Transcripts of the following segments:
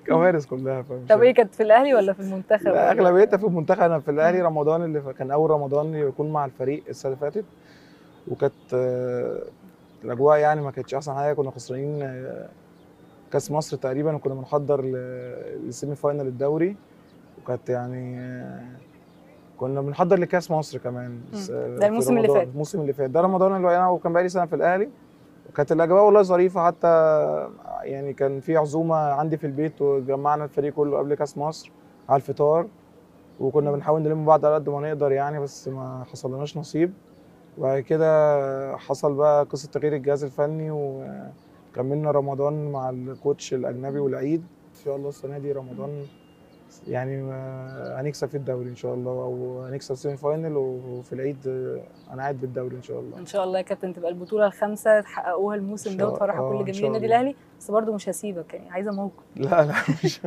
كوارث كلها فمش طب ايه كانت في الاهلي ولا في المنتخب لا ولا- اغلبيتها في المنتخب انا في الاهلي رمضان اللي ف- كان اول رمضان يكون مع الفريق السنه اللي فاتت وكانت آه، الاجواء يعني ما كانتش احسن حاجه كنا خسرانين آه، كاس مصر تقريبا وكنا بنحضر ل- للسيمي فاينال الدوري وكانت يعني آه، كنا بنحضر لكاس مصر كمان بس، آه، ده في الموسم اللي رمضان. فات. الموسم اللي فات ده رمضان اللي انا وكان بقالي سنه في الاهلي وكانت الاجواء والله ظريفه حتى يعني كان في عزومه عندي في البيت وجمعنا الفريق كله قبل كاس مصر على الفطار وكنا بنحاول نلم بعض على قد ما نقدر يعني بس ما حصلناش نصيب وبعد كده حصل بقى قصه تغيير الجهاز الفني وكملنا رمضان مع الكوتش الاجنبي والعيد ان شاء الله السنه دي رمضان يعني آه، هنكسب في الدوري ان شاء الله او هنكسب سيمي فاينل وفي العيد آه، انا قاعد بالدوري ان شاء الله ان شاء الله يا كابتن تبقى البطوله الخامسه تحققوها الموسم إن ده شاء- وتفرحوا آه، كل إن جماهير شاء النادي الله. الاهلي بس برضه مش هسيبك يعني عايزه موقف لا لا مش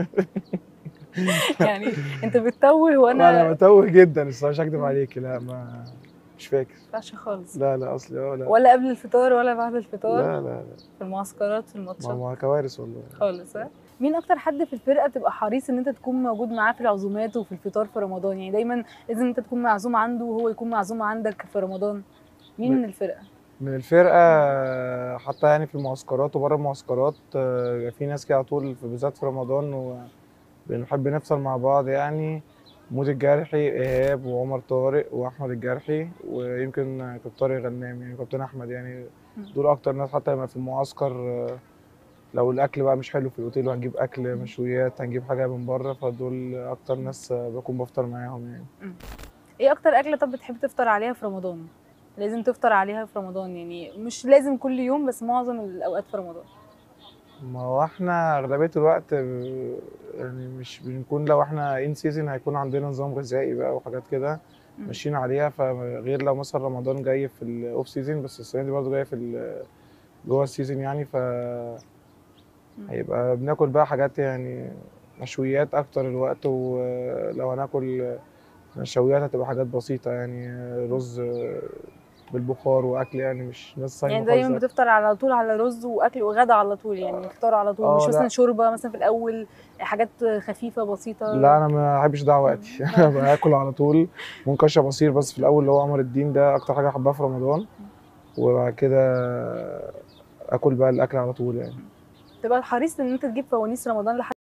يعني انت بتتوه انا وانا ما بتوه جدا الصراحه مش هكدب عليكي لا ما مش فاكر ينفعش خالص لا لا اصلي اه لا ولا قبل الفطار ولا بعد الفطار لا لا لا في المعسكرات في ما الماتشات ما كوارث والله خالص ها مين اكتر حد في الفرقه بتبقى حريص ان انت تكون موجود معاه في العزومات وفي الفطار في رمضان يعني دايما لازم انت تكون معزوم عنده وهو يكون معزوم عندك في رمضان مين ب- من الفرقه من الفرقه حتى يعني في المعسكرات وبره المعسكرات آه، في ناس كده على طول في بالذات في رمضان وبنحب نفصل مع بعض يعني مود الجرحي ايهاب وعمر طارق واحمد الجرحي ويمكن كابتن طارق غنام يعني كابتن احمد يعني مم. دول اكتر ناس حتى لما في المعسكر آه، لو الاكل بقى مش حلو في الاوتيل وهنجيب اكل مشويات هنجيب حاجه من بره فدول اكتر ناس آه، بكون بفطر معاهم يعني ايه اكتر اكله طب بتحب تفطر عليها في رمضان لازم تفطر عليها في رمضان يعني مش لازم كل يوم بس معظم الاوقات في رمضان ما هو احنا اغلبيه الوقت آه، يعني مش بنكون لو احنا ان سيزون هيكون عندنا نظام غذائي بقى وحاجات كده مم. ماشيين عليها فغير لو مثلا رمضان جاي في الاوف سيزون بس السنه دي برضه جايه في ال- جوه السيزون يعني ف هيبقى بناكل بقى حاجات يعني مشويات اكتر الوقت ولو هناكل نشويات هتبقى حاجات بسيطه يعني رز بالبخار واكل يعني مش ناس صايمه يعني دايما خالص. بتفطر على طول على رز واكل وغدا على طول يعني فطار على طول آه، مش لا. مثلا شوربه مثلا في الاول حاجات خفيفه بسيطه لا انا ما بحبش ده وقتي انا باكل على طول ممكن اشرب عصير بس في الاول اللي هو قمر الدين ده اكتر حاجه بحبها في رمضان وبعد كده اكل بقى الاكل على طول يعني تبقى حريص ان انت تجيب فوانيس رمضان لحد